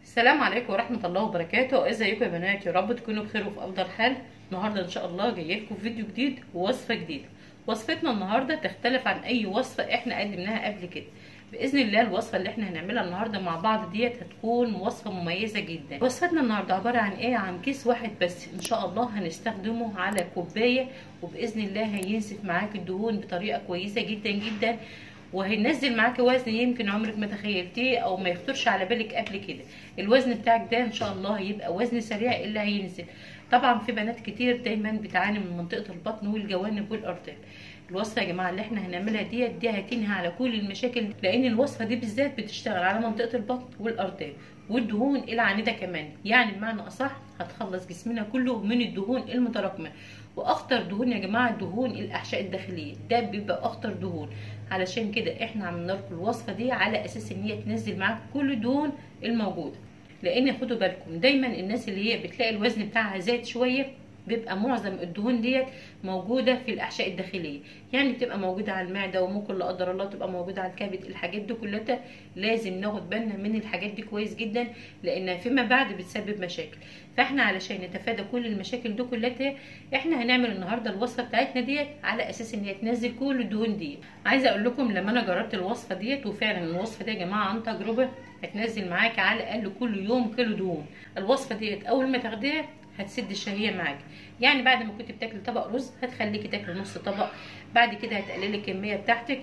السلام عليكم ورحمة الله وبركاته ازيكم يا بنات يا رب تكونوا بخير وفي افضل حال النهاردة ان شاء الله جايه لكم فيديو جديد ووصفة جديدة وصفتنا النهاردة تختلف عن اي وصفة احنا قدمناها قبل كده باذن الله الوصفة اللي احنا هنعملها النهاردة مع بعض ديت هتكون وصفة مميزة جدا وصفتنا النهاردة عبارة عن ايه عن كيس واحد بس ان شاء الله هنستخدمه على كوباية وباذن الله هينسف معاك الدهون بطريقة كويسة جدا جدا وهينزل معاكي وزن يمكن عمرك ما تخيلتيه او ما يخطرش على بالك قبل كده الوزن بتاعك ده ان شاء الله هيبقى وزن سريع اللي هينزل طبعا في بنات كتير دايما بتعاني من منطقه البطن والجوانب والارتال الوصفه يا جماعه اللي احنا هنعملها ديت دي هتنهي على كل المشاكل لان الوصفه دي بالذات بتشتغل على منطقه البطن والارتال والدهون العنيده كمان يعني بمعنى اصح هتخلص جسمنا كله من الدهون المتراكمه واخطر دهون يا جماعه دهون الاحشاء الداخليه ده بيبقى اخطر دهون علشان كده احنا عملنا لكم الوصفه دي على اساس ان هي تنزل معاكم كل الدهون الموجوده لان خدوا بالكم دايما الناس اللي هي بتلاقي الوزن بتاعها زاد شويه بيبقى معظم الدهون ديت موجوده في الاحشاء الداخليه يعني بتبقى موجوده على المعده وممكن لا قدر الله تبقى موجوده على الكبد الحاجات دي كلها لازم ناخد بالنا من الحاجات دي كويس جدا لانها فيما بعد بتسبب مشاكل فاحنا علشان نتفادى كل المشاكل دي كلها احنا هنعمل النهارده الوصفه بتاعتنا ديت على اساس ان هي تنزل كل الدهون دي عايزه اقول لكم لما انا جربت الوصفه ديت وفعلا الوصفه دي يا جماعه عن تجربه هتنزل معاكي على الاقل كل يوم كيلو دهون الوصفه ديت اول ما تاخديها هتسد الشهيه معاكي يعني بعد ما كنت بتاكلي طبق رز هتخليكي تاكلي نص طبق بعد كده هتقللي الكميه بتاعتك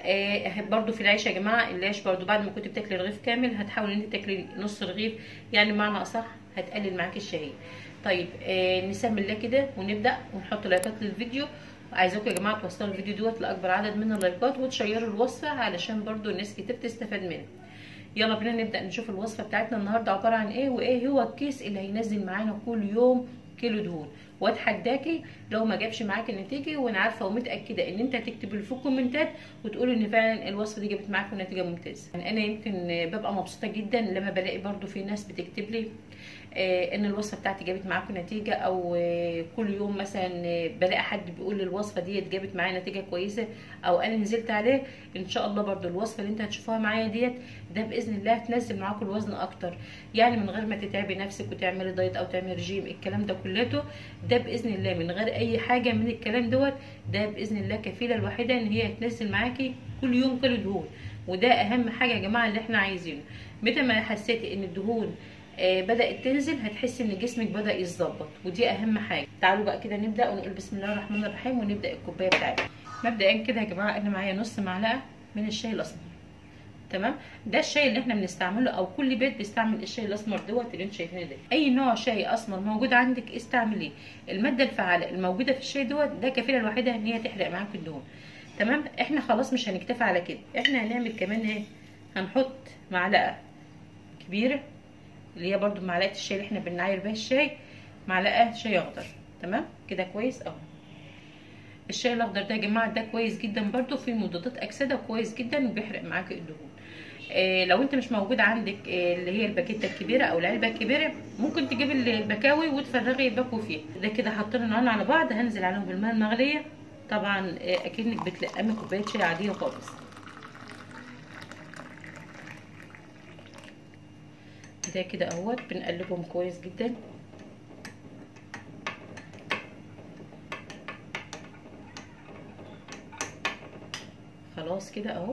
آه برضو في العيش يا جماعه العيش برضو بعد ما كنت بتاكلي رغيف كامل هتحاولي ان انت تاكلي نص رغيف يعني بمعنى اصح هتقلل معاكي الشهيه طيب آه نسمي الله كده ونبدا ونحط لايكات للفيديو عايزاكم يا جماعه توصلوا الفيديو دوت لاكبر عدد من اللايكات وتشيروا الوصفه علشان برضو الناس كتير تستفاد منها يلا بينا نبدا نشوف الوصفه بتاعتنا النهارده عباره عن ايه وايه هو الكيس اللي هينزل معانا كل يوم كيلو دهون واتحداكي لو ما جابش معاكي النتيجه وانا عارفه ومتاكده ان انت هتكتبي في الكومنتات وتقولي ان فعلا الوصفه دي جابت معاكي نتيجه ممتازه يعني انا يمكن ببقى مبسوطه جدا لما بلاقي برضو في ناس بتكتب لي آه ان الوصفه بتاعتي جابت معاكم نتيجه او آه كل يوم مثلا آه بلاقي حد بيقول الوصفه ديت جابت معايا نتيجه كويسه او انا نزلت عليه ان شاء الله برضو الوصفه اللي انت هتشوفوها معايا ديت ده باذن الله هتنزل معاكم الوزن اكتر يعني من غير ما تتعبي نفسك وتعملي دايت او تعملي رجيم الكلام ده كلته ده باذن الله من غير اي حاجه من الكلام دوت ده باذن الله كفيله الوحيده ان هي هتنزل معاكي كل يوم كيلو دهون وده اهم حاجه يا جماعه اللي احنا عايزينه متى ما حسيتي ان الدهون آه بدات تنزل هتحسي ان جسمك بدا يتظبط ودي اهم حاجه تعالوا بقى كده نبدا ونقول بسم الله الرحمن الرحيم ونبدا الكوبايه بتاعتنا مبدئيا كده يا جماعه انا معايا نص معلقه من الشاي الاسمر تمام ده الشاي اللي احنا بنستعمله او كل بيت بيستعمل الشاي الاسمر دوت اللي انتوا شايفينه ده اي نوع شاي اسمر موجود عندك استعمليه الماده الفعاله الموجوده في الشاي دوت ده كفيله الوحيده ان هي تحرق معاك الدهون تمام احنا خلاص مش هنكتفي على كده احنا هنعمل كمان ايه هنحط معلقه كبيره اللي هي برده معلقه الشاي اللي احنا بنعاير بيها الشاي معلقه شاي اخضر تمام كده كويس اهو الشاي الاخضر ده يا جماعه ده كويس جدا برده فيه مضادات اكسده كويس جدا وبيحرق معاك الدهون آه لو انت مش موجود عندك آه اللي هي الباكيته الكبيره او العلبه الكبيره ممكن تجيب البكاوي وتفرغي الباكو فيها ده كده حاطين النار على بعض هنزل عليهم بالماء المغليه طبعا آه اكنك بتلقمي كوبايه شاي عاديه خالص ده كده اهوت بنقلبهم كويس جدا خلاص كده اهو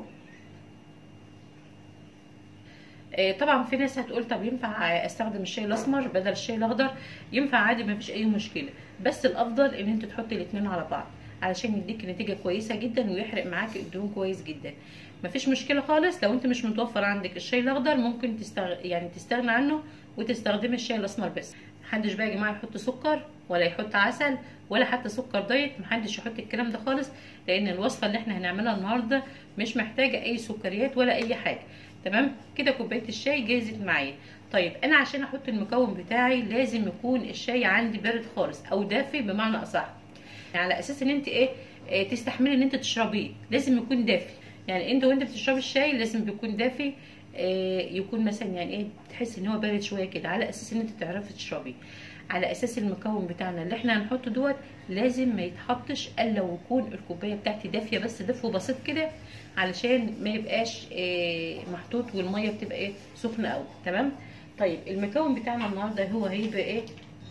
آه طبعا في ناس هتقول طب ينفع استخدم الشاي الاسمر بدل الشاي الاخضر ينفع عادي مفيش اي مشكله بس الافضل ان انت تحطي الاثنين على بعض علشان يديك نتيجه كويسه جدا ويحرق معاك الدهون كويس جدا مفيش مشكله خالص لو انت مش متوفر عندك الشاي الاخضر ممكن تستغ... يعني تستغنى عنه وتستخدمي الشاي الاسمر بس محدش بقى يا جماعه يحط سكر ولا يحط عسل ولا حتى سكر دايت محدش يحط الكلام ده خالص لان الوصفه اللي احنا هنعملها النهارده مش محتاجه اي سكريات ولا اي حاجه تمام كده كوبايه الشاي جاهزت معايا طيب انا عشان احط المكون بتاعي لازم يكون الشاي عندي بارد خالص او دافي بمعنى اصح يعني على اساس ان انت ايه, إيه تستحملي ان انت تشربيه لازم يكون دافي يعني انت وانت بتشربي الشاي لازم يكون دافي إيه يكون مثلا يعني ايه تحسي ان هو بارد شويه كده على اساس ان انت تعرفي تشربيه على اساس المكون بتاعنا اللي احنا هنحطه دوت لازم ما يتحطش الا لو يكون الكوبايه بتاعتي دافيه بس دفو بسيط كده علشان ما يبقاش إيه محطوط والميه بتبقى ايه سخنه قوي تمام طيب المكون بتاعنا النهارده هو هيبقى ايه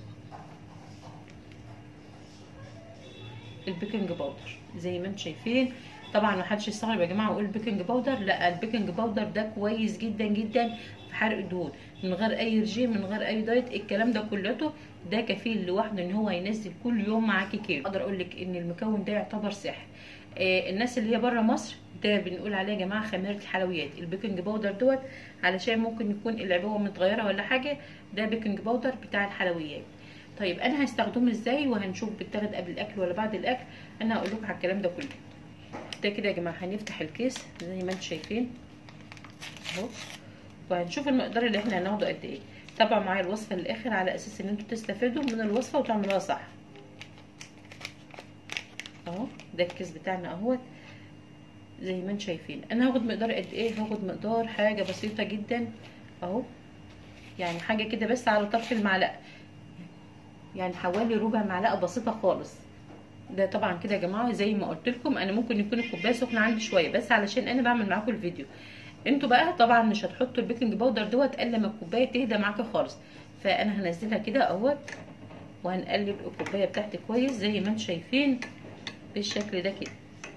البيكنج باودر زي ما انتم شايفين طبعا ما حدش يستغرب يا جماعه ويقول البيكنج باودر لا البيكنج باودر ده كويس جدا جدا في حرق الدهون من غير اي رجيم من غير اي دايت الكلام ده كلته ده كفيل لوحده ان هو ينزل كل يوم معاكي كيلو اقدر اقول لك ان المكون ده يعتبر سحر آه الناس اللي هي بره مصر ده بنقول عليه يا جماعه خميره الحلويات البيكنج باودر دوت علشان ممكن يكون العبوه متغيره ولا حاجه ده بيكنج باودر بتاع الحلويات طيب انا هستخدمه ازاي وهنشوف بيتاخد قبل الاكل ولا بعد الاكل انا هقول لكم على الكلام ده كله ده كده يا جماعه هنفتح الكيس زي ما انتم شايفين اهو وهنشوف المقدار اللي احنا هناخده قد ايه تابعوا معايا الوصفه للاخر على اساس ان انتوا تستفيدوا من الوصفه وتعملوها صح اهو ده الكيس بتاعنا اهوت زي ما انتم شايفين انا هاخد مقدار قد ايه هاخد مقدار حاجه بسيطه جدا اهو يعني حاجه كده بس على طرف المعلقه يعني حوالي ربع معلقه بسيطه خالص ده طبعا كده يا جماعه زي ما قلت لكم انا ممكن يكون الكوبايه سخنه عندي شويه بس علشان انا بعمل معاكم الفيديو انتوا بقى طبعا مش هتحطوا البيكنج باودر دوت الا لما الكوبايه تهدى معاكم خالص فانا هنزلها كده اهوت وهنقلب الكوبايه بتاعتي كويس زي ما انتم شايفين بالشكل ده كده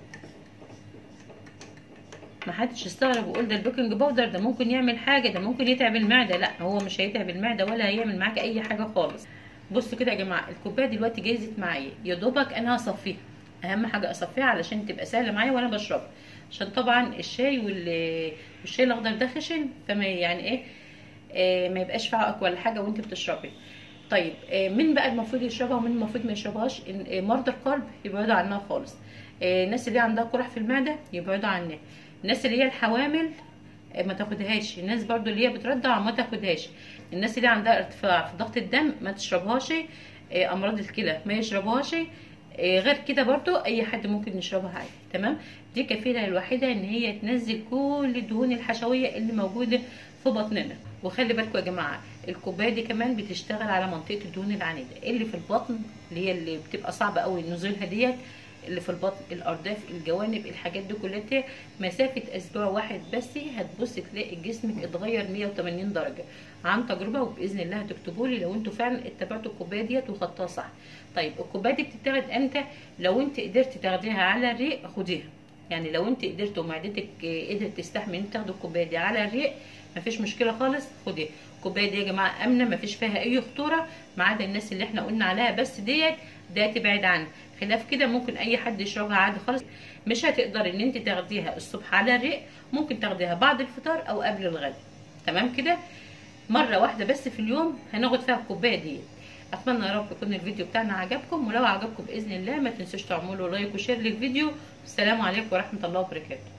ما حدش يستغرب ويقول ده البيكنج باودر ده ممكن يعمل حاجه ده ممكن يتعب المعده لا هو مش هيتعب المعده ولا هيعمل معاك اي حاجه خالص بصوا كده يا جماعه الكوبايه دلوقتي جهزت معايا يا دوبك انا هصفيها اهم حاجه اصفيها علشان تبقى سهله معايا وانا بشربها عشان طبعا الشاي والشاي الاخضر ده خشن فما يعني ايه آه ما يبقاش فيه عائق ولا حاجه وانت بتشربي طيب آه مين بقى المفروض يشربها ومين المفروض ما يشربهاش آه مرضى القلب يبعدوا عنها خالص آه الناس اللي عندها قرح في المعده يبعدوا عنها الناس اللي هي الحوامل ما تاخدهاش الناس برضو اللي هي بترضع ما تاخدهاش الناس اللي عندها ارتفاع في ضغط الدم ما تشربهاش امراض الكلى ما يشربوهاش غير كده برضو اي حد ممكن يشربها عادي تمام دي كفيله الوحيده ان هي تنزل كل الدهون الحشويه اللي موجوده في بطننا وخلي بالكم يا جماعه الكوبايه دي كمان بتشتغل على منطقه الدهون العنيده اللي في البطن اللي هي اللي بتبقى صعبه قوي نزولها ديت اللي في البطن الارداف الجوانب الحاجات دي كلها مسافه اسبوع واحد بس هتبص تلاقي جسمك اتغير 180 درجه عن تجربه وباذن الله هتكتبوا لي لو انتوا فعلا اتبعتوا الكوبايه ديت وخدتها صح طيب الكوبايه دي بتتاخد امتى لو انت قدرت تاخديها على الريق خديها يعني لو انت قدرت ومعدتك قدرت تستحمل ان تاخدوا الكوبايه دي على الريق مفيش مشكله خالص خديها الكوبايه دي يا جماعه امنه مفيش فيها اي خطوره ما عدا الناس اللي احنا قلنا عليها بس ديت ده تبعد عنها خلاف كده ممكن اي حد يشربها عادي خالص مش هتقدر ان انت تاخديها الصبح على الريق ممكن تاخديها بعد الفطار او قبل الغداء تمام كده مره واحده بس في اليوم هناخد فيها الكوبايه دي اتمنى يا رب يكون الفيديو بتاعنا عجبكم ولو عجبكم باذن الله ما تنسوش تعملوا لايك وشير للفيديو والسلام عليكم ورحمه الله وبركاته